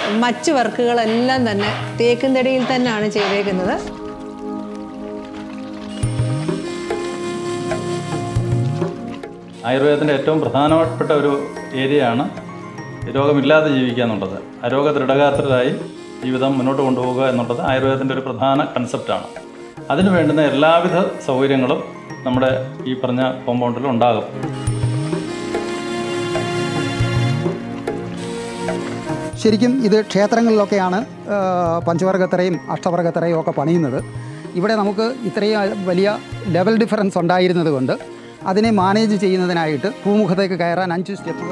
മറ്റ് വർക്കുകളെല്ലാം തന്നെ തേക്കും തടിയിൽ തന്നെയാണ് ചെയ്തേക്കുന്നത് ആയുർവേദത്തിൻ്റെ ഏറ്റവും പ്രധാനപ്പെട്ട ഒരു ഏരിയയാണ് രോഗമില്ലാതെ ജീവിക്കുക എന്നുള്ളത് അരോഗ ദൃഢഗാത്രരായി ജീവിതം മുന്നോട്ട് കൊണ്ടുപോകുക എന്നുള്ളത് ആയുർവേദത്തിൻ്റെ ഒരു പ്രധാന കൺസെപ്റ്റാണ് അതിന് വേണ്ടുന്ന എല്ലാവിധ സൗകര്യങ്ങളും നമ്മുടെ ഈ പറഞ്ഞ കോമ്പൗണ്ടിൽ ഉണ്ടാകും ശരിക്കും ഇത് ക്ഷേത്രങ്ങളിലൊക്കെയാണ് ആ, പഞ്ചവർഗത്തറയും അഷ്ടവർഗത്തറയും ഒക്കെ പണിയുന്നത് ഇവിടെ നമുക്ക് ഇത്രയും വലിയ ലെവൽ ഡിഫറൻസ് ഉണ്ടായിരുന്നത് കൊണ്ട് അതിനെ മാനേജ് ചെയ്യുന്നതിനായിട്ട് പൂമുഖത്തേക്ക് കയറാൻ അഞ്ച് സ്റ്റെപ്പുകൾ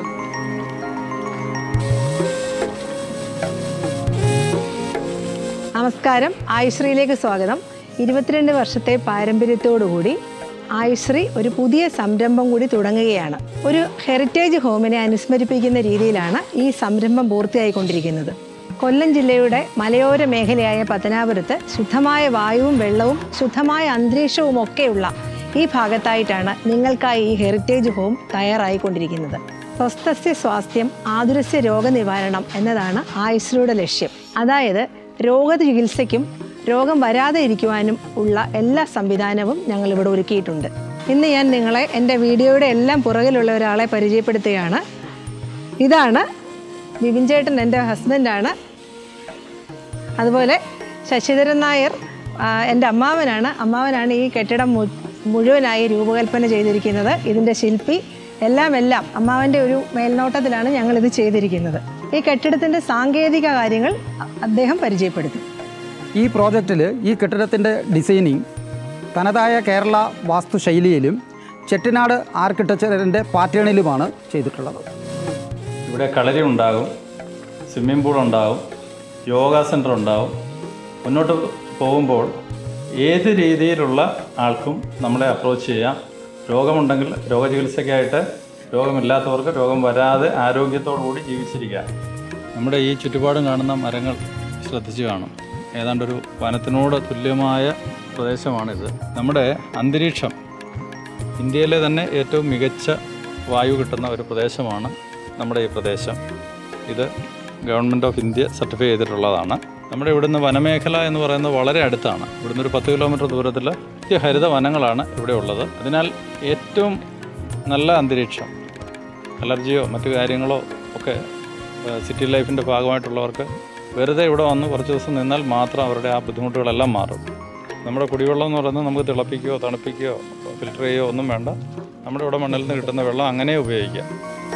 നമസ്കാരം ആയുശ്രീയിലേക്ക് സ്വാഗതം ഇരുപത്തിരണ്ട് വർഷത്തെ പാരമ്പര്യത്തോടുകൂടി ആയുശ്രീ ഒരു പുതിയ സംരംഭം കൂടി തുടങ്ങുകയാണ് ഒരു ഹെറിറ്റേജ് ഹോമിനെ അനുസ്മരിപ്പിക്കുന്ന രീതിയിലാണ് ഈ സംരംഭം പൂർത്തിയായിക്കൊണ്ടിരിക്കുന്നത് കൊല്ലം ജില്ലയുടെ മലയോര മേഖലയായ പത്തനാപുരത്ത് ശുദ്ധമായ വായുവും വെള്ളവും ശുദ്ധമായ അന്തരീക്ഷവും ഒക്കെയുള്ള ഈ ഭാഗത്തായിട്ടാണ് നിങ്ങൾക്കായി ഈ ഹെറിറ്റേജ് ഹോം തയ്യാറായിക്കൊണ്ടിരിക്കുന്നത് സ്വസ്ഥസ്യ സ്വാസ്ഥ്യം ആതുരസ്യ രോഗനിവാരണം എന്നതാണ് ആയുശ്രീയുടെ ലക്ഷ്യം അതായത് രോഗചികിത്സയ്ക്കും രോഗം വരാതെ ഇരിക്കുവാനും ഉള്ള എല്ലാ സംവിധാനവും ഞങ്ങൾ ഇവിടെ ഒരുക്കിയിട്ടുണ്ട് ഇന്ന് ഞാൻ നിങ്ങളെ എൻ്റെ വീഡിയോയുടെ എല്ലാം പുറകിലുള്ള ഒരാളെ പരിചയപ്പെടുത്തുകയാണ് ഇതാണ് ബിബിൻ ചേട്ടൻ എൻ്റെ ഹസ്ബൻഡാണ് അതുപോലെ ശശിധരൻ നായർ ആ, എൻ്റെ അമ്മാവനാണ് അമ്മാവനാണ് ഈ കെട്ടിടം മു- മുഴുവനായി രൂപകൽപ്പന ചെയ്തിരിക്കുന്നത് ഇതിൻ്റെ ശില്പി എല്ലാം എല്ലാം അമ്മാവൻ്റെ ഒരു മേൽനോട്ടത്തിലാണ് ഞങ്ങളിത് ചെയ്തിരിക്കുന്നത് ഈ കെട്ടിടത്തിൻ്റെ സാങ്കേതിക കാര്യങ്ങൾ അ- അദ്ദേഹം പരിചയപ്പെടുത്തി ഈ പ്രോജക്റ്റിൽ ഈ കെട്ടിടത്തിൻ്റെ ഡിസൈനിങ് തനതായ കേരള വാസ്തുശൈലിയിലും ചെട്ടിനാട് ആർക്കിടെക്ചറിൻ്റെ പാറ്റേണിലുമാണ് ചെയ്തിട്ടുള്ളത് ഇവിടെ കളരി ഉണ്ടാകും സ്വിമ്മിംഗ് പൂൾ ഉണ്ടാകും യോഗ സെൻറ്റർ ഉണ്ടാകും മുന്നോട്ട് പോകുമ്പോൾ ഏത് രീതിയിലുള്ള ആൾക്കും നമ്മളെ അപ്രോച്ച് ചെയ്യാം രോഗമുണ്ടെങ്കിൽ രോഗചികിത്സയ്ക്കായിട്ട് രോഗമില്ലാത്തവർക്ക് രോഗം വരാതെ ആരോഗ്യത്തോടു കൂടി ജീവിച്ചിരിക്കുക നമ്മുടെ ഈ ചുറ്റുപാടും കാണുന്ന മരങ്ങൾ ശ്രദ്ധിച്ചു കാണും ഏതാണ്ടൊരു വനത്തിനോട് തുല്യമായ പ്രദേശമാണിത് നമ്മുടെ അന്തരീക്ഷം ഇന്ത്യയിലെ തന്നെ ഏറ്റവും മികച്ച വായു കിട്ടുന്ന ഒരു പ്രദേശമാണ് നമ്മുടെ ഈ പ്രദേശം ഇത് ഗവൺമെൻറ് ഓഫ് ഇന്ത്യ സർട്ടിഫൈ ചെയ്തിട്ടുള്ളതാണ് നമ്മുടെ ഇവിടുന്ന് വനമേഖല എന്ന് പറയുന്നത് വളരെ അടുത്താണ് ഇവിടുന്ന് ഒരു പത്ത് കിലോമീറ്റർ ദൂരത്തിൽ ഹരിത വനങ്ങളാണ് ഇവിടെ ഉള്ളത് അതിനാൽ ഏറ്റവും നല്ല അന്തരീക്ഷം അലർജിയോ മറ്റു കാര്യങ്ങളോ ഒക്കെ ഏഹ്, സിറ്റി ലൈഫിൻ്റെ ഭാഗമായിട്ടുള്ളവർക്ക് വെറുതെ ഇവിടെ വന്ന് കുറച്ച് ദിവസം നിന്നാൽ മാത്രം അവരുടെ ആ ബുദ്ധിമുട്ടുകളെല്ലാം മാറും നമ്മുടെ കുടിവെള്ളം എന്ന് പറയുന്നത് നമുക്ക് തിളപ്പിക്കുകയോ തണുപ്പിക്കുകയോ ഫിൽറ്റർ ചെയ്യുകയോ ഒന്നും വേണ്ട നമ്മുടെ ഇവിടെ മണ്ണിൽ നിന്ന് കിട്ടുന്ന വെള്ളം അങ്ങനെ ഉപയോഗിക്കാം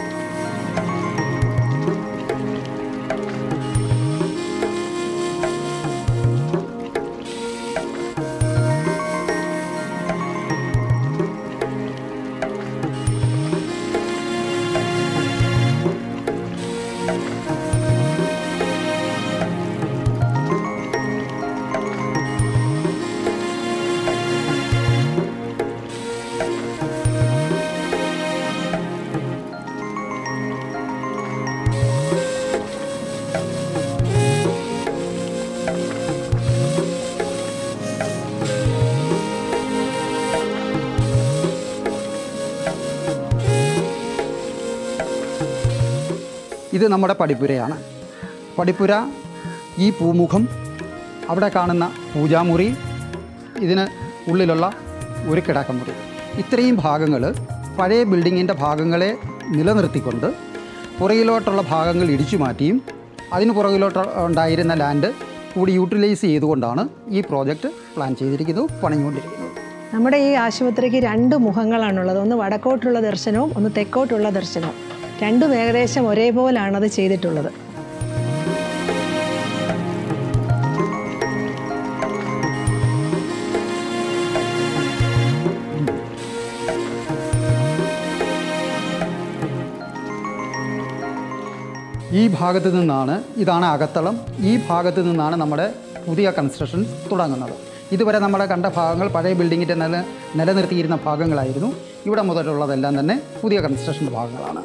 ഇത് നമ്മുടെ പടിപ്പുരയാണ് പടിപ്പുര ഈ പൂമുഖം അവിടെ കാണുന്ന പൂജാമുറി ഇതിന് ഉള്ളിലുള്ള ഒരു കിടക്കമുറി ഇത്രയും ഭാഗങ്ങൾ പഴയ ബിൽഡിങ്ങിൻ്റെ ഭാഗങ്ങളെ നിലനിർത്തിക്കൊണ്ട് പുറകിലോട്ടുള്ള ഭാഗങ്ങൾ ഇടിച്ചു മാറ്റിയും അതിന് പുറകിലോട്ട് ഉണ്ടായിരുന്ന ലാൻഡ് കൂടി യൂട്ടിലൈസ് ചെയ്തുകൊണ്ടാണ് ഈ പ്രോജക്റ്റ് പ്ലാൻ ചെയ്തിരിക്കുന്നത് പണിഞ്ഞുകൊണ്ടിരിക്കുന്നത് നമ്മുടെ ഈ ആശുപത്രിക്ക് രണ്ട് മുഖങ്ങളാണുള്ളത് ഒന്ന് വടക്കോട്ടുള്ള ദർശനവും ഒന്ന് തെക്കോട്ടുള്ള ദർശനവും രണ്ടും ഏകദേശം ഒരേപോലാണ് അത് ചെയ്തിട്ടുള്ളത് ഈ ഭാഗത്ത് നിന്നാണ് ഇതാണ് അകത്തളം ഈ ഭാഗത്ത് നിന്നാണ് നമ്മുടെ പുതിയ കൺസ്ട്രക്ഷൻ തുടങ്ങുന്നത് ഇതുവരെ നമ്മുടെ കണ്ട ഭാഗങ്ങൾ പഴയ ബിൽഡിങ്ങിൻ്റെ നില നിലനിർത്തിയിരുന്ന ഭാഗങ്ങളായിരുന്നു ഇവിടെ മുതലുള്ളതെല്ലാം തന്നെ പുതിയ കൺസ്ട്രക്ഷൻ ഭാഗങ്ങളാണ്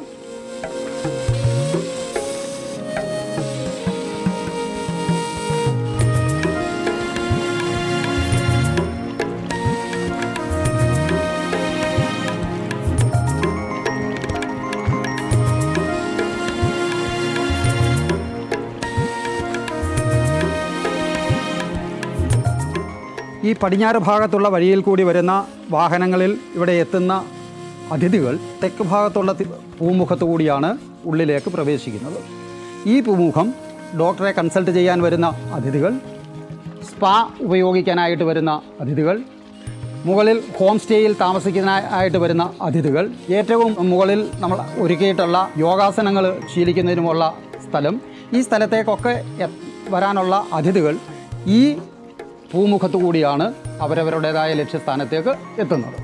ഈ പടിഞ്ഞാറ് ഭാഗത്തുള്ള വഴിയിൽ കൂടി വരുന്ന വാഹനങ്ങളിൽ ഇവിടെ എത്തുന്ന അതിഥികൾ തെക്ക് ഭാഗത്തുള്ള തി- പൂമുഖത്തു കൂടിയാണ് ഉള്ളിലേക്ക് പ്രവേശിക്കുന്നത് ഈ പൂമുഖം ഡോക്ടറെ കൺസൾട്ട് ചെയ്യാൻ വരുന്ന അതിഥികൾ സ്പാ ഉപയോഗിക്കാനായിട്ട് വരുന്ന അതിഥികൾ മുകളിൽ ഹോം സ്റ്റേയിൽ താമസിക്കാനായിട്ട് വരുന്ന അതിഥികൾ ഏറ്റവും മുകളിൽ നമ്മൾ ഒരുക്കിയിട്ടുള്ള യോഗാസനങ്ങൾ ശീലിക്കുന്നതിനുമുള്ള സ്ഥലം ഈ സ്ഥലത്തേക്കൊക്കെ എ- വരാനുള്ള അതിഥികൾ ഈ പൂമുഖത്തു കൂടിയാണ് അവരവരുടേതായ ലക്ഷ്യസ്ഥാനത്തേക്ക് എത്തുന്നത്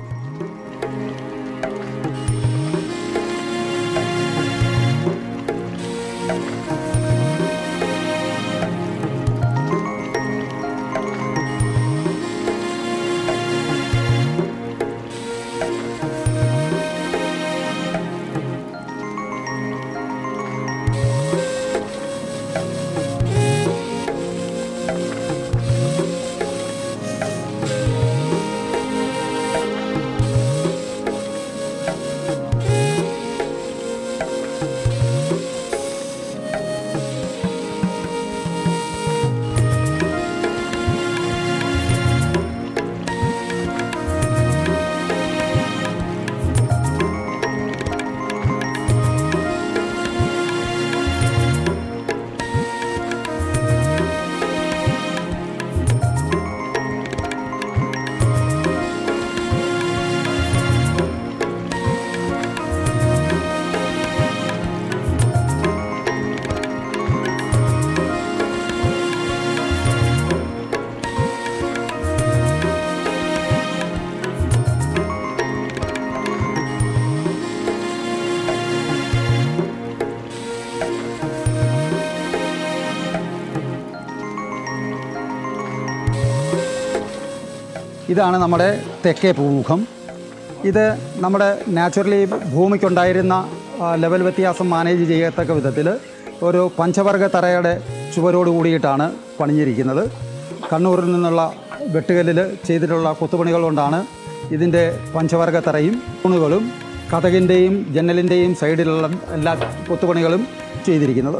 ഇതാണ് നമ്മുടെ തെക്കേ പൂമുഖം ഇത് നമ്മുടെ നാച്ചുറലി ഭൂമിക്കുണ്ടായിരുന്ന ആ, ലെവൽ വ്യത്യാസം മാനേജ് ചെയ്യത്തക്ക വിധത്തിൽ ഒരു പഞ്ചവർഗ തറയുടെ ചുവരോട് കൂടിയിട്ടാണ് പണിഞ്ഞിരിക്കുന്നത് കണ്ണൂരിൽ നിന്നുള്ള വെട്ടുകല്ലിൽ ചെയ്തിട്ടുള്ള കൊത്തുപണികൾ കൊണ്ടാണ് ഇതിൻ്റെ പഞ്ചവർഗ തറയും തൂണുകളും കഥകിൻ്റെയും ജന്നലിൻ്റെയും സൈഡിലുള്ള എല്ലാ കൊത്തുപണികളും ചെയ്തിരിക്കുന്നത്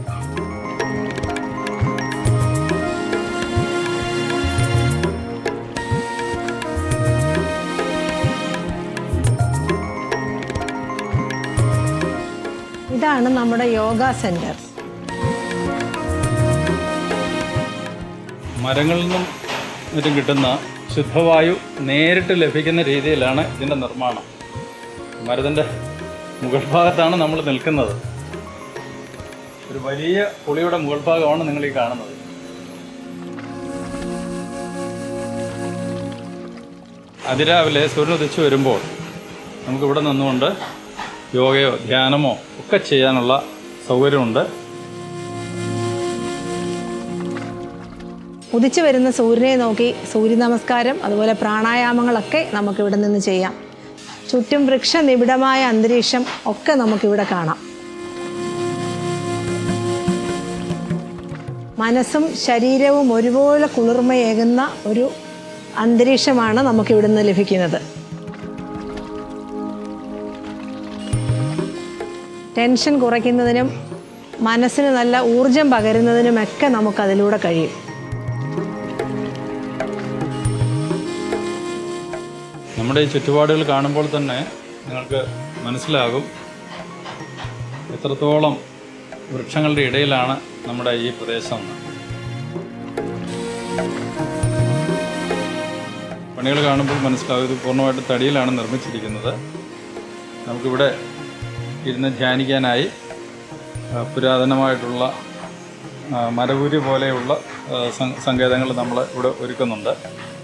ഇതാണ് നമ്മുടെ യോഗ സെൻറ്റർ മരങ്ങളിൽ നിന്നും മറ്റും കിട്ടുന്ന ശുദ്ധവായു നേരിട്ട് ലഭിക്കുന്ന രീതിയിലാണ് ഇതിൻ്റെ നിർമ്മാണം മരത്തിൻ്റെ മുകൾ ഭാഗത്താണ് നമ്മൾ നിൽക്കുന്നത് ഒരു വലിയ പുളിയുടെ മുകൾ ഭാഗമാണ് നിങ്ങൾ ഈ കാണുന്നത് അതിരാവിലെ സൂര്യൻ ഉദിച്ചു വരുമ്പോൾ നമുക്ക് ഇവിടെ നിന്നുകൊണ്ട് യോഗയോ ധ്യാനമോ ഒക്കെ ചെയ്യാനുള്ള സൗകര്യമുണ്ട് ഉദിച്ചു വരുന്ന സൂര്യനെ നോക്കി സൂര്യ നമസ്കാരം അതുപോലെ പ്രാണായാമങ്ങളൊക്കെ നമുക്കിവിടെ നിന്ന് ചെയ്യാം ചുറ്റും വൃക്ഷനിബിഡമായ അന്തരീക്ഷം ഒക്കെ നമുക്കിവിടെ കാണാം മനസ്സും ശരീരവും ഒരുപോലെ കുളിർമയേകുന്ന ഒരു അന്തരീക്ഷമാണ് നമുക്കിവിടുന്ന് ലഭിക്കുന്നത് ടെൻഷൻ കുറയ്ക്കുന്നതിനും മനസ്സിന് നല്ല ഊർജം പകരുന്നതിനുമൊക്കെ നമുക്കതിലൂടെ കഴിയും നമ്മുടെ ഈ ചുറ്റുപാടുകൾ കാണുമ്പോൾ തന്നെ നിങ്ങൾക്ക് മനസ്സിലാകും എത്രത്തോളം വൃക്ഷങ്ങളുടെ ഇടയിലാണ് നമ്മുടെ ഈ പ്രദേശം എന്ന്. പണികൾ കാണുമ്പോൾ മനസ്സിലാകും ഇത് പൂർണ്ണമായിട്ട് തടിയിലാണ് നിർമ്മിച്ചിരിക്കുന്നത് നമുക്കിവിടെ ഇരുന്ന് ധ്യാനിക്കാനായി ആ, പുരാതനമായിട്ടുള്ള ആ, മരകൂരി പോലെയുള്ള ആ, സ- സങ്കേതങ്ങൾ നമ്മൾ ഇവിടെ ഒരുക്കുന്നുണ്ട്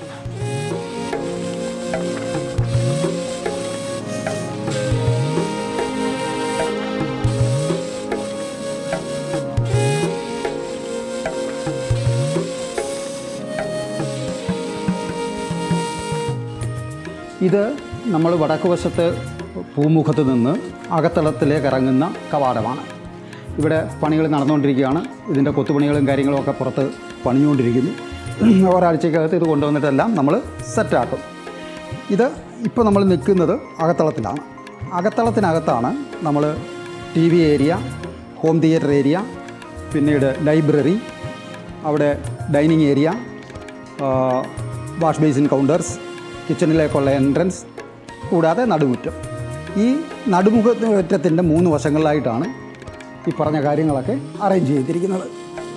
ഇത് നമ്മൾ വടക്ക് വശത്ത് പൂമുഖത്ത് നിന്ന് അകത്തളത്തിലേക്ക് ഇറങ്ങുന്ന കവാടമാണ് ഇവിടെ പണികൾ നടന്നുകൊണ്ടിരിക്കുകയാണ് ഇതിൻ്റെ കൊത്തുപണികളും കാര്യങ്ങളും ഒക്കെ പുറത്ത് പണിഞ്ഞുകൊണ്ടിരിക്കുന്നു ഒരാഴ്ചക്കകത്ത് ഇത് കൊണ്ടുവന്നിട്ടെല്ലാം നമ്മൾ സെറ്റാക്കും ഇത് ഇപ്പോൾ നമ്മൾ നിൽക്കുന്നത് അകത്തളത്തിലാണ് അകത്തളത്തിനകത്താണ് നമ്മൾ T V area home theatre area പിന്നീട് ലൈബ്രറി അവിടെ dining area wash basin counters കിച്ചണിലേക്കുള്ള എൻട്രൻസ് കൂടാതെ നടുമുറ്റം ഈ നടുമുഖറ്റത്തിൻ്റെ മൂന്ന് വശങ്ങളിലായിട്ടാണ് ഈ പറഞ്ഞ കാര്യങ്ങളൊക്കെ അറേഞ്ച് ചെയ്തിരിക്കുന്നത്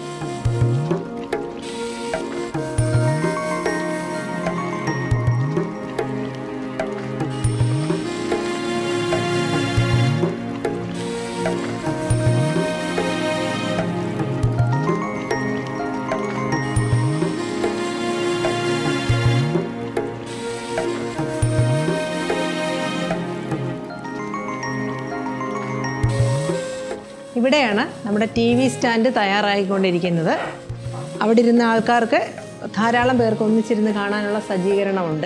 ഇവിടെയാണ് നമ്മുടെ ടി വി സ്റ്റാൻഡ് തയ്യാറായിക്കൊണ്ടിരിക്കുന്നത് അവിടെ ഇരുന്ന ആൾക്കാർക്ക് ധാരാളം പേർക്ക് ഒന്നിച്ചിരുന്ന് കാണാനുള്ള സജ്ജീകരണമുണ്ട്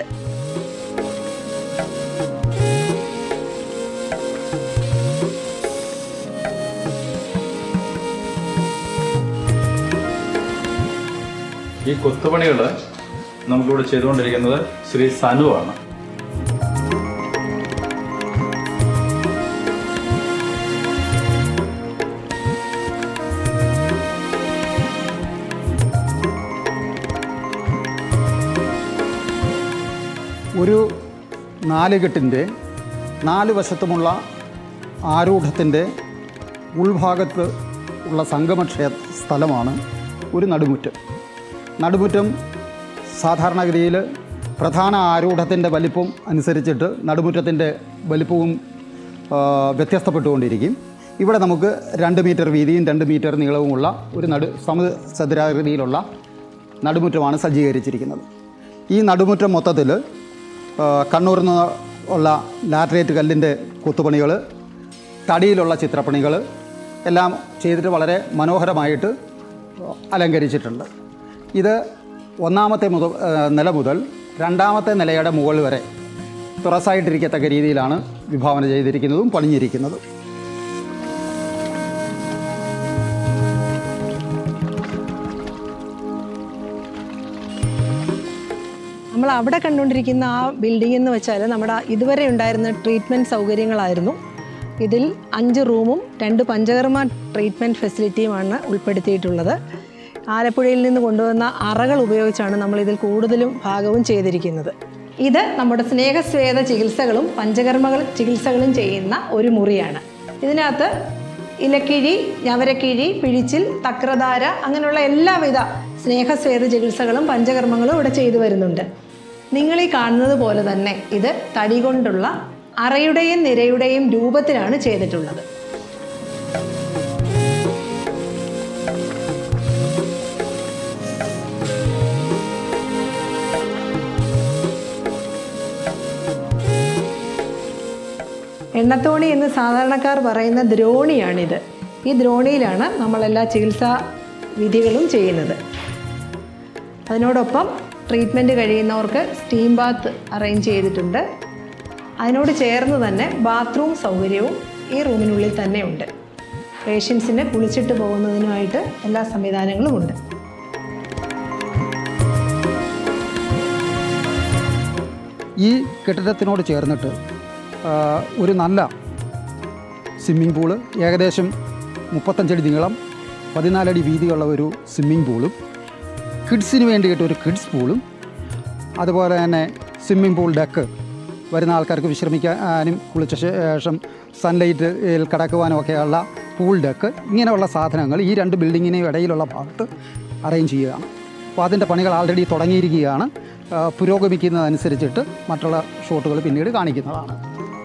ഈ കൊത്തുപണികൾ നമുക്കിവിടെ ചെയ്തുകൊണ്ടിരിക്കുന്നത് ശ്രീ സനുവാണ് ഒരു നാലുകെട്ടിൻ്റെ നാല് വശത്തുമുള്ള ആരൂഢത്തിൻ്റെ ഉൾഭാഗത്ത് ഉള്ള സംഗമക്ഷേ സ്ഥലമാണ് ഒരു നടുമുറ്റം നടുമുറ്റം സാധാരണഗതിയിൽ പ്രധാന ആരൂഢത്തിൻ്റെ വലിപ്പം അനുസരിച്ചിട്ട് നടുമുറ്റത്തിൻ്റെ വലിപ്പവും ആ, വ്യത്യസ്തപ്പെട്ടുകൊണ്ടിരിക്കും ഇവിടെ നമുക്ക് രണ്ട് മീറ്റർ വീതിയും രണ്ട് മീറ്റർ നീളവുമുള്ള ഒരു നടു സമചതുരാകൃതിയിലുള്ള നടുമുറ്റമാണ് സജ്ജീകരിച്ചിരിക്കുന്നത് ഈ നടുമുറ്റം മൊത്തത്തിൽ കണ്ണൂരിൽ നിന്ന് ഉള്ള ലാറ്ററേറ്റ് കല്ലിൻ്റെ കൊത്തുപണികൾ തടിയിലുള്ള ചിത്രപ്പണികൾ എല്ലാം ചെയ്തിട്ട് വളരെ മനോഹരമായിട്ട് അലങ്കരിച്ചിട്ടുണ്ട് ഇത് ഒന്നാമത്തെ മുതൽ നില മുതൽ രണ്ടാമത്തെ നിലയുടെ മുകൾ വരെ തുറസായിട്ടിരിക്കത്തക്ക രീതിയിലാണ് വിഭാവന ചെയ്തിരിക്കുന്നതും പണിഞ്ഞിരിക്കുന്നതും നമ്മൾ അവിടെ കണ്ടുകൊണ്ടിരിക്കുന്ന ആ ബിൽഡിംഗ് എന്ന് വെച്ചാൽ നമ്മുടെ ഇതുവരെ ഉണ്ടായിരുന്ന ട്രീറ്റ്മെൻറ്റ് സൗകര്യങ്ങളായിരുന്നു ഇതിൽ അഞ്ച് റൂമും രണ്ട് പഞ്ചകർമ്മ ട്രീറ്റ്മെൻറ്റ് ഫെസിലിറ്റിയുമാണ് ഉൾപ്പെടുത്തിയിട്ടുള്ളത് ആലപ്പുഴയിൽ നിന്ന് കൊണ്ടുവന്ന അറകൾ ഉപയോഗിച്ചാണ് നമ്മൾ ഇതിൽ കൂടുതലും ഭാഗവും ചെയ്തിരിക്കുന്നത് ഇത് നമ്മുടെ സ്നേഹസ്വേദ ചികിത്സകളും പഞ്ചകർമ്മകൾ ചികിത്സകളും ചെയ്യുന്ന ഒരു മുറിയാണ് ഇതിനകത്ത് ഇലക്കിഴി ഞവരക്കിഴി പിഴിച്ചിൽ തക്രധാര അങ്ങനെയുള്ള എല്ലാവിധ സ്നേഹസ്വേദ ചികിത്സകളും പഞ്ചകർമ്മങ്ങളും ഇവിടെ ചെയ്തു വരുന്നുണ്ട് നിങ്ങൾ ഈ കാണുന്നത് പോലെ തന്നെ ഇത് തടി കൊണ്ടുള്ള അറയുടെയും നിരയുടെയും രൂപത്തിലാണ് ചെയ്തിട്ടുള്ളത് എണ്ണത്തോണി എന്ന് സാധാരണക്കാർ പറയുന്ന ദ്രോണിയാണിത് ഈ ദ്രോണിയിലാണ് നമ്മളെല്ലാ ചികിത്സാ വിധികളും ചെയ്യുന്നത് അതിനോടൊപ്പം ട്രീറ്റ്മെൻറ്റ് കഴിയുന്നവർക്ക് സ്റ്റീം ബാത്ത് അറേഞ്ച് ചെയ്തിട്ടുണ്ട് അതിനോട് ചേർന്ന് തന്നെ ബാത്റൂം സൗകര്യവും ഈ റൂമിനുള്ളിൽ തന്നെ ഉണ്ട് പേഷ്യൻസിന് കുളിച്ചിട്ട് പോകുന്നതിനുമായിട്ട് എല്ലാ സംവിധാനങ്ങളും ഉണ്ട് ഈ കെട്ടിടത്തിനോട് ചേർന്നിട്ട് ആ, ഒരു നല്ല സ്വിമ്മിംഗ് പൂള് ഏകദേശം മുപ്പത്തഞ്ചടി നീളം പതിനാലടി വീതിയുള്ള ഒരു സ്വിമ്മിംഗ് പൂളും കിഡ്സിന് വേണ്ടിയിട്ട് ഒരു കിഡ്സ് പൂളും അതുപോലെ തന്നെ സ്വിമ്മിംഗ് പൂൾ ഡെക്ക് വരുന്ന ആൾക്കാർക്ക് വിശ്രമിക്കാനും കുളിച്ച ശേഷം സൺലൈറ്റിൽ കിടക്കുവാനും ഒക്കെയുള്ള പൂൾ ഡെക്ക് ഇങ്ങനെയുള്ള സാധനങ്ങൾ ഈ രണ്ട് ബിൽഡിങ്ങിനെയും ഇടയിലുള്ള ഭാഗത്ത് അറേഞ്ച് ചെയ്യുകയാണ് അപ്പോൾ അതിൻ്റെ പണികൾ ആൾറെഡി തുടങ്ങിയിരിക്കുകയാണ് ആ, പുരോഗമിക്കുന്നതനുസരിച്ചിട്ട് മറ്റുള്ള ഷോട്ടുകൾ പിന്നീട് കാണിക്കുന്നതാണ്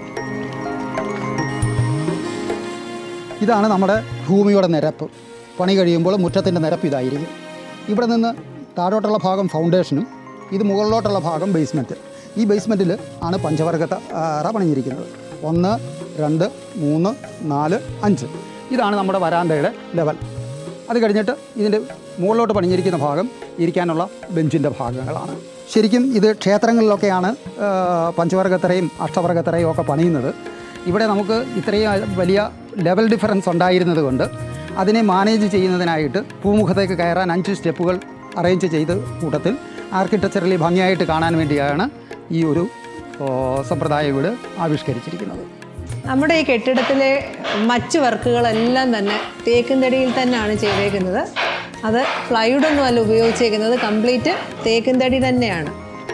ഇതാണ് നമ്മുടെ ഭൂമിയുടെ നിരപ്പ് പണി കഴിയുമ്പോൾ മുറ്റത്തിൻ്റെ നിരപ്പ് ഇതായിരിക്കും ഇവിടെ നിന്ന് താഴോട്ടുള്ള ഭാഗം ഫൗണ്ടേഷനും ഇത് മുകളിലോട്ടുള്ള ഭാഗം ബേസ്മെൻറ്റ് ഈ ബേസ്മെൻറ്റിൽ ആണ് പഞ്ചവർഗ അറ പണിഞ്ഞിരിക്കുന്നത് ഒന്ന് രണ്ട് മൂന്ന് നാല് അഞ്ച് ഇതാണ് നമ്മുടെ വരാന്തയുടെ ലെവൽ അത് കഴിഞ്ഞിട്ട് ഇതിൻ്റെ മുകളിലോട്ട് പണിഞ്ഞിരിക്കുന്ന ഭാഗം ഇരിക്കാനുള്ള ബെഞ്ചിൻ്റെ ഭാഗങ്ങളാണ് ശരിക്കും ഇത് ക്ഷേത്രങ്ങളിലൊക്കെയാണ് ആ, പഞ്ചവർഗത്തറയും അഷ്ടവർഗത്തറയും ഒക്കെ പണിയുന്നത് ഇവിടെ നമുക്ക് ഇത്രയും വലിയ ലെവൽ ഡിഫറൻസ് ഉണ്ടായിരുന്നത് കൊണ്ട് അതിനെ മാനേജ് ചെയ്യുന്നതിനായിട്ട് പൂമുഖത്തേക്ക് കയറാൻ അഞ്ച് സ്റ്റെപ്പുകൾ അറേഞ്ച് ചെയ്ത കൂട്ടത്തിൽ ആർക്കിടെക്ചറലി ഭംഗിയായിട്ട് കാണാൻ വേണ്ടിയാണ് ഈ ഒരു ഓ, സമ്പ്രദായ വീട് ആവിഷ്കരിച്ചിരിക്കുന്നത് നമ്മുടെ ഈ കെട്ടിടത്തിലെ മറ്റ് വർക്കുകളെല്ലാം തന്നെ തേക്കും തടിയിൽ തന്നെയാണ് ചെയ്തേക്കുന്നത് അത് പ്ലൈവുഡ് ഒന്നും അല്ല ഉപയോഗിച്ചേക്കുന്നത് കംപ്ലീറ്റ് തേക്കും തടി തന്നെയാണ്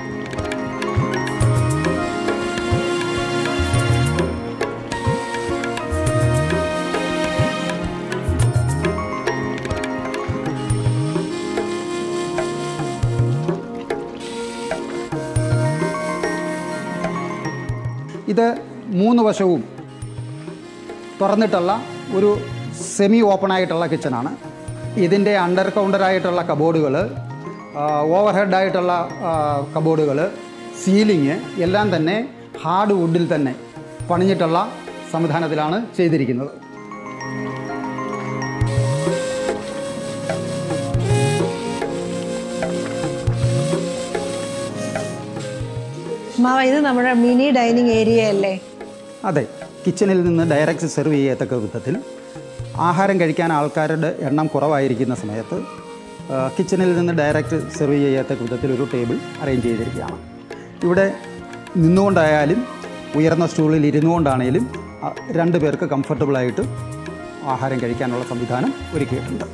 ഇത് മൂന്ന് വശവും തുറന്നിട്ടുള്ള ഒരു സെമി ഓപ്പൺ ആയിട്ടുള്ള കിച്ചണാണ് ഇതിൻ്റെ അണ്ടർ കൗണ്ടറായിട്ടുള്ള കബോർഡുകൾ ഓവർ ഹെഡായിട്ടുള്ള കബോർഡുകൾ സീലിങ് എല്ലാം തന്നെ ഹാർഡ് വുഡിൽ തന്നെ പണിഞ്ഞിട്ടുള്ള സംവിധാനത്തിലാണ് ചെയ്തിരിക്കുന്നത് മാവ ഇത് നമ്മുടെ മിനി ഡൈനിങ് ഏരിയ അല്ലേ അതെ കിച്ചണിൽ നിന്ന് ഡയറക്റ്റ് സെർവ് ചെയ്യത്തക്ക വിധത്തിൽ ആഹാരം കഴിക്കാൻ ആൾക്കാരുടെ എണ്ണം കുറവായിരിക്കുന്ന സമയത്ത് ആ, കിച്ചണിൽ നിന്ന് ഡയറക്റ്റ് സെർവ് ചെയ്യത്തക്ക വിധത്തിൽ ഒരു ടേബിൾ അറേഞ്ച് ചെയ്തിരിക്കുകയാണ് ഇവിടെ നിന്നുകൊണ്ടായാലും ഉയർന്ന സ്റ്റൂളിൽ ഇരുന്നുകൊണ്ടാണേലും ആ, രണ്ട് പേർക്ക് കംഫർട്ടബിളായിട്ട് ആഹാരം കഴിക്കാനുള്ള സംവിധാനം ഒരുക്കിയിട്ടുണ്ട്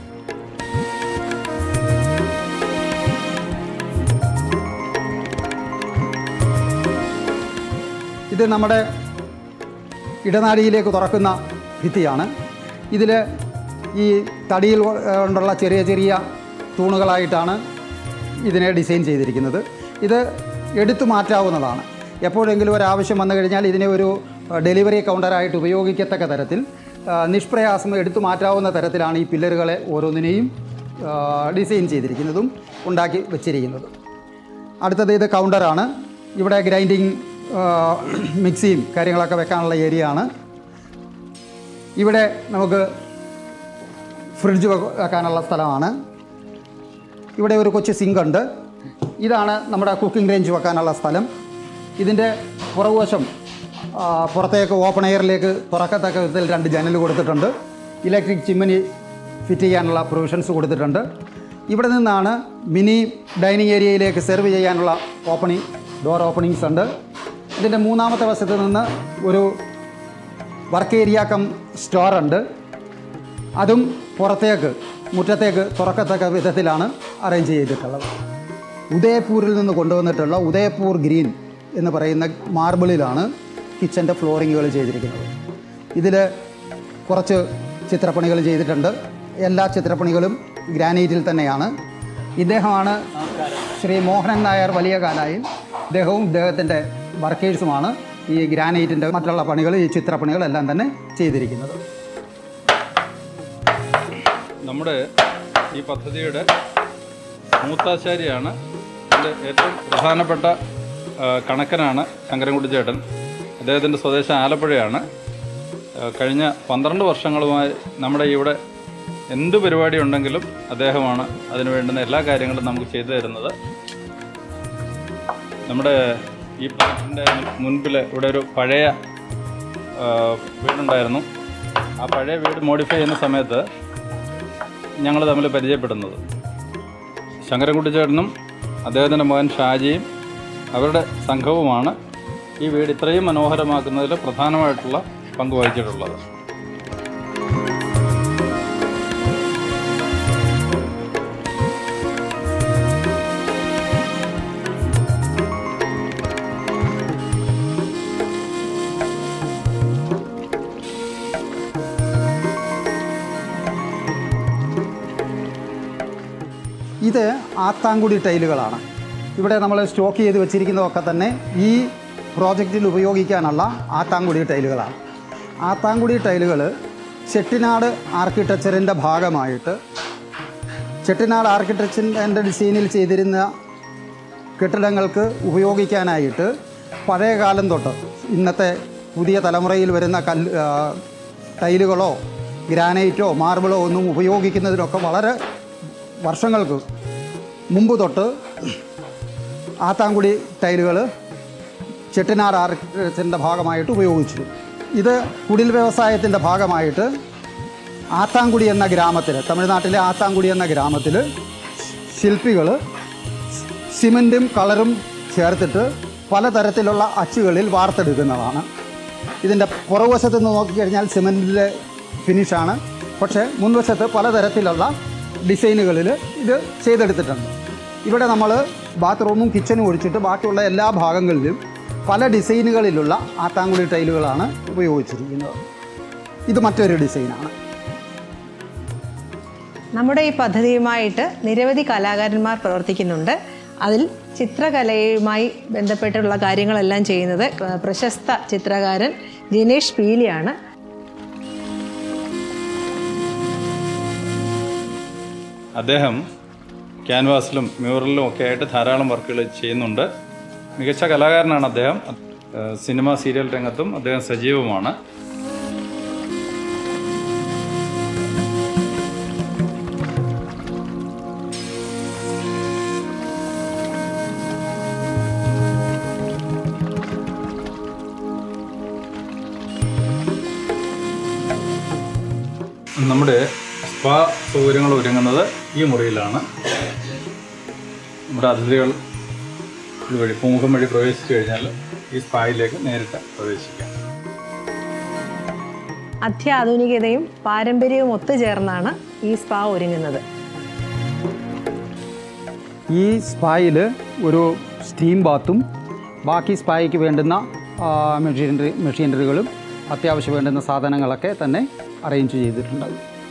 ഇത് നമ്മുടെ ഇടനാഴിയിലേക്ക് തുറക്കുന്ന ഭിത്തിയാണ് ഇതിൽ ഈ തടിയിൽ കൊണ്ടുള്ള ചെറിയ ചെറിയ തൂണുകളായിട്ടാണ് ഇതിനെ ഡിസൈൻ ചെയ്തിരിക്കുന്നത് ഇത് എടുത്തു മാറ്റാവുന്നതാണ് എപ്പോഴെങ്കിലും ഒരു ആവശ്യം വന്നു കഴിഞ്ഞാൽ ഇതിനെ ഒരു ഡെലിവറി കൗണ്ടറായിട്ട് ഉപയോഗിക്കത്തക്ക തരത്തിൽ ആ, നിഷ്പ്രയാസം എടുത്തു മാറ്റാവുന്ന തരത്തിലാണ് ഈ പില്ലറുകളെ ഓരോന്നിനെയും ആ, ഡിസൈൻ ചെയ്തിരിക്കുന്നതും ഉണ്ടാക്കി വെച്ചിരിക്കുന്നതും അടുത്തത് ഇത് കൗണ്ടറാണ് ഇവിടെ ഗ്രൈൻഡിങ് മിക്സിയും കാര്യങ്ങളൊക്കെ വെക്കാനുള്ള ഏരിയ ആണ് ഇവിടെ നമുക്ക് ഫ്രിഡ്ജ് വെക്ക- വെക്കാനുള്ള സ്ഥലമാണ് ഇവിടെ ഒരു കൊച്ചു സിങ്ക് ഉണ്ട് ഇതാണ് നമ്മുടെ കുക്കിംഗ് റേഞ്ച് വെക്കാനുള്ള സ്ഥലം ഇതിൻ്റെ പുറകുവശം ആ, പുറത്തേക്ക് ഓപ്പൺ എയറിലേക്ക് തുറക്കത്തക്ക വിധത്തിൽ രണ്ട് ജനൽ കൊടുത്തിട്ടുണ്ട് ഇലക്ട്രിക് ചിമ്മിനി ഫിറ്റ് ചെയ്യാനുള്ള പ്രൊവിഷൻസ് കൊടുത്തിട്ടുണ്ട് ഇവിടെ നിന്നാണ് മിനി ഡൈനിങ് ഏരിയയിലേക്ക് സെർവ് ചെയ്യാനുള്ള ഓപ്പണിംഗ് ഡോർ ഓപ്പണിങ്സ് ഉണ്ട് ഇതിൻ്റെ മൂന്നാമത്തെ വശത്ത് നിന്ന് ഒരു വർക്ക് ഏരിയ കം സ്റ്റോർ ഉണ്ട് അതും പുറത്തേക്ക് മുറ്റത്തേക്ക് തുറക്കത്തക്ക വിധത്തിലാണ് അറേഞ്ച് ചെയ്തിട്ടുള്ളത് ഉദയപൂരിൽ നിന്ന് കൊണ്ടുവന്നിട്ടുള്ള ഉദയപൂർ ഗ്രീൻ എന്ന് പറയുന്ന മാർബിളിലാണ് കിച്ചൻ്റെ ഫ്ലോറിങ്ങുകൾ ചെയ്തിരിക്കുന്നത് ഇതിൽ കുറച്ച് ചിത്രപ്പണികൾ ചെയ്തിട്ടുണ്ട് എല്ലാ ചിത്രപ്പണികളും ഗ്രാനൈറ്റിൽ തന്നെയാണ് ഇദ്ദേഹമാണ് ശ്രീ മോഹനൻ നായർ വലിയ കാലായും ഇദ്ദേഹവും ഇദ്ദേഹത്തിൻ്റെ വർക്കേഴ്സുമാണ് ഈ ഗ്രാനൈറ്റിൻ്റെ മറ്റുള്ള പണികൾ ഈ ചിത്രപ്പണികളെല്ലാം തന്നെ ചെയ്തിരിക്കുന്നത് നമ്മുടെ ഈ പദ്ധതിയുടെ മൂത്താശാരിയാണ് ഇതിൻ്റെ ഏറ്റവും പ്രധാനപ്പെട്ട ആ, കണക്കനാണ് ശങ്കരൻകുട്ടി ചേട്ടൻ അദ്ദേഹത്തിൻ്റെ സ്വദേശം ആലപ്പുഴയാണ് ആ, കഴിഞ്ഞ പന്ത്രണ്ട് വർഷങ്ങളുമായി നമ്മുടെ ഇവിടെ എന്ത് പരിപാടി ഉണ്ടെങ്കിലും അദ്ദേഹമാണ് അതിന് വേണ്ടുന്ന എല്ലാ കാര്യങ്ങളും നമുക്ക് ചെയ്തു തരുന്നത് നമ്മുടെ ഈ പാർക്കിൻ്റെ മുൻപിൽ ഇവിടെ ഒരു പഴയ ആ, വീടുണ്ടായിരുന്നു ആ പഴയ വീട് മോഡിഫൈ ചെയ്യുന്ന സമയത്ത് ഞങ്ങൾ തമ്മിൽ പരിചയപ്പെടുന്നത് ശങ്കരൻകുട്ടി ചേട്ടനും അദ്ദേഹത്തിൻ്റെ മകൻ ഷാജിയും അവരുടെ സംഘവുമാണ് ഈ വീട് ഇത്രയും മനോഹരമാക്കുന്നതിൽ പ്രധാനമായിട്ടുള്ള പങ്ക് വഹിച്ചിട്ടുള്ളത് ഇത് ആത്താങ്കുടി ടൈലുകളാണ് ഇവിടെ നമ്മൾ സ്റ്റോക്ക് ചെയ്ത് വെച്ചിരിക്കുന്നതൊക്കെ തന്നെ ഈ പ്രോജക്റ്റിൽ ഉപയോഗിക്കാനുള്ള ആത്താങ്കുടി ടൈലുകളാണ് ആത്താങ്കുടി ടൈലുകൾ ചെട്ടിനാട് ആർക്കിടെക്ചറിൻ്റെ ഭാഗമായിട്ട് ചെട്ടിനാട് ആർക്കിടെക്ചറിൻ്റെ ഡിസൈനിൽ ചെയ്തിരുന്ന കെട്ടിടങ്ങൾക്ക് ഉപയോഗിക്കാനായിട്ട് പഴയ കാലം തൊട്ട് ഇന്നത്തെ പുതിയ തലമുറയിൽ വരുന്ന കല്ല് ആ, ടൈലുകളോ ഗ്രാനൈറ്റോ മാർബിളോ ഒന്നും ഉപയോഗിക്കുന്നതിനൊക്കെ വളരെ വർഷങ്ങൾക്ക് മുമ്പ് തൊട്ട് ആത്താങ്കുടി ടൈലുകൾ ചെട്ടിനാട് ആർക്കിടെക്ചറിൻ്റെ ഭാഗമായിട്ട് ഉപയോഗിച്ചു ഇത് കുടിൽ വ്യവസായത്തിൻ്റെ ഭാഗമായിട്ട് ആത്താങ്കുടി എന്ന ഗ്രാമത്തിൽ തമിഴ്നാട്ടിലെ ആത്താങ്കുടി എന്ന ഗ്രാമത്തിൽ ശില്പികൾ സിമൻറ്റും കളറും ചേർത്തിട്ട് പലതരത്തിലുള്ള അച്ചുകളിൽ വാർത്തെടുക്കുന്നതാണ് ഇതിൻ്റെ പുറകുവശത്ത് നിന്ന് നോക്കിക്കഴിഞ്ഞാൽ സിമൻറ്റിലെ ഫിനിഷാണ് പക്ഷേ മുൻവശത്ത് പലതരത്തിലുള്ള ഡിസൈനുകളിൽ ഇത് ചെയ്തെടുത്തിട്ടുണ്ട് ഇവിടെ നമ്മൾ ബാത്റൂമും കിച്ചണും ഒഴിച്ചിട്ട് ബാക്കിയുള്ള എല്ലാ ഭാഗങ്ങളിലും പല ഡിസൈനുകളിലുള്ള ആത്താങ്കുടി ടൈലുകളാണ് ഉപയോഗിച്ചിരിക്കുന്നത് ഇത് മറ്റൊരു ഡിസൈനാണ് നമ്മുടെ ഈ പദ്ധതിയുമായിട്ട് നിരവധി കലാകാരന്മാർ പ്രവർത്തിക്കുന്നുണ്ട് അതിൽ ചിത്രകലയുമായി ബന്ധപ്പെട്ടുള്ള കാര്യങ്ങളെല്ലാം ചെയ്യുന്നത് പ്രശസ്ത ചിത്രകാരൻ ജിനേഷ് പീലിയാണ് അദ്ദേഹം ക്യാൻവാസിലും മ്യൂറലിലും ഒക്കെ ആയിട്ട് ധാരാളം വർക്കുകൾ ചെയ്യുന്നുണ്ട് മികച്ച കലാകാരനാണ് അദ്ദേഹം ഏഹ് സിനിമ സീരിയൽ രംഗത്തും അദ്ദേഹം സജീവമാണ് നമ്മുടെ സ്പാ സൗകര്യങ്ങൾ ഒരുങ്ങുന്നത് ഈ മുറിയിലാണ് നമ്മുടെ അതിഥികൾ ഇതുവഴി പൂമുഖം വഴി പ്രവേശിച്ചു കഴിഞ്ഞാൽ ഈ സ്പായിലേക്ക് നേരിട്ട് പ്രവേശിക്കാം അത്യാധുനികതയും പാരമ്പര്യവും ഒത്തുചേർന്നാണ് ഈ സ്പാ ഒരുങ്ങുന്നത് ഈ സ്പായിൽ ഒരു സ്റ്റീം ബാത്തും ബാക്കി സ്പായ്ക്ക് വേണ്ടുന്ന മെഷീനറി മെഷീനറികളും അത്യാവശ്യം വേണ്ടുന്ന സാധനങ്ങളൊക്കെ തന്നെ അറേഞ്ച് ചെയ്തിട്ടുണ്ട്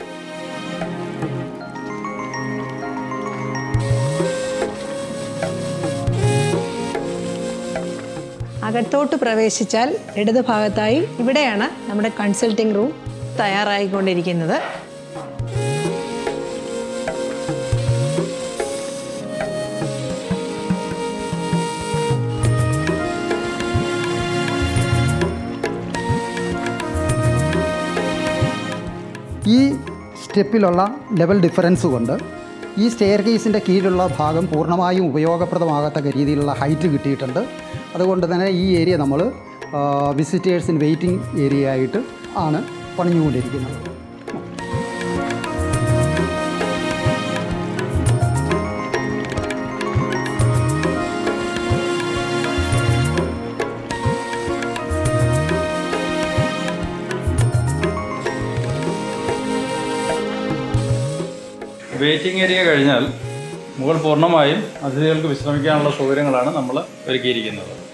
അകത്തോട്ട് പ്രവേശിച്ചാൽ ഇടത് ഭാഗത്തായി ഇവിടെയാണ് നമ്മുടെ കൺസൾട്ടിംഗ് റൂം തയ്യാറായിക്കൊണ്ടിരിക്കുന്നത് ഈ സ്റ്റെപ്പിലുള്ള ലെവൽ ഡിഫറൻസ് കൊണ്ട് ഈ സ്റ്റെയർ കേസിൻ്റെ കീഴിലുള്ള ഭാഗം പൂർണ്ണമായും ഉപയോഗപ്രദമാകത്തക്ക രീതിയിലുള്ള ഹൈറ്റ് കിട്ടിയിട്ടുണ്ട് അതുകൊണ്ട് തന്നെ ഈ ഏരിയ നമ്മൾ വിസിറ്റേഴ്സിന് വെയിറ്റിംഗ് ഏരിയ ആയിട്ട് ആണ് പണിഞ്ഞുകൊണ്ടിരിക്കുന്നത് വെയിറ്റിംഗ് ഏരിയ കഴിഞ്ഞാൽ മുകൾ പൂർണ്ണമായും അതിഥികൾക്ക് വിശ്രമിക്കാനുള്ള സൗകര്യങ്ങളാണ് നമ്മൾ ഒരുക്കിയിരിക്കുന്നത്